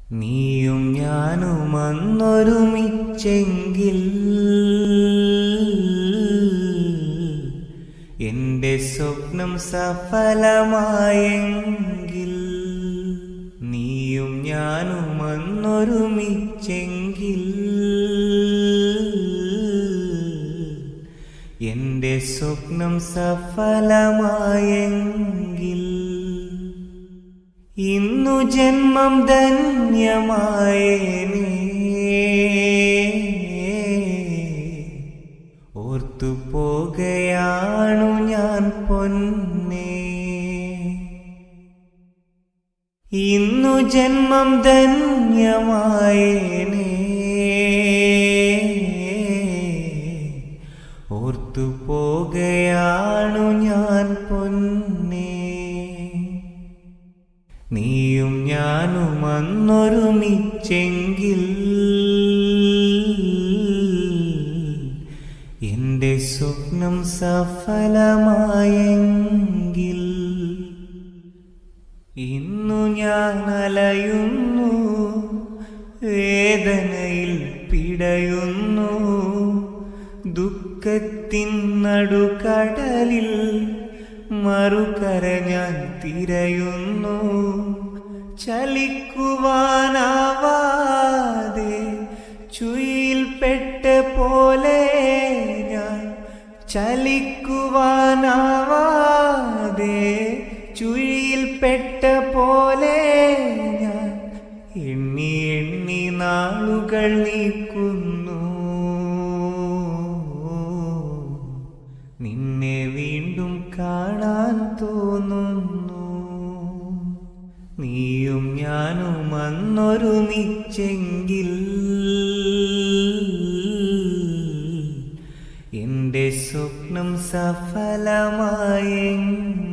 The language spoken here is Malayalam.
നീയും ഞാനും അന്നൊരുമിച്ചെങ്കിൽ എന്റെ സ്വപ്നം സഫലമായെങ്കിൽ നീയും ഞാനും അന്നൊരുമിച്ചെങ്കിൽ എന്റെ സ്വപ്നം സഫലമായെങ്കിൽ ഇന്നു ജന്മം ധന്യമായേനേ ഓർത്തു പോകയാണു ഞാൻ പൊന്നേ ഇന്നു ജന്മം ധന്യമായേനേ ഓർത്തു പോകയാണു ഞാൻ പൊന്നേ നീയും ഞാനും അന്നൊരുമിച്ചെങ്കിൽ എന്റെ സ്വപ്നം സഫലമായെങ്കിൽ ഇന്നു ഞാൻ അലയുന്നു വേദനയിൽ പിടയുന്നു ദുഃഖത്തിൻ നടുക്കടലിൽ മറുകര ഞാൻ തിരയുന്നു ചലിക്കുവാനാവാതെ ചുയിൽപ്പെട്ട പോലെ ഞാൻ ചലിക്കുവാനാവാതെ ചുഴിയിൽപ്പെട്ട പോലെ ഞാൻ എണ്ണി എണ്ണി നാളുകൾ നീക്കുന്നു നിന്നെ വീണ്ടും കാണാൻ തോന്നുന്നു നീയും ഞാനും അന്നൊരുമിച്ചെങ്കിൽ എന്റെ സ്വപ്നം സഫലമായെങ്കിൽ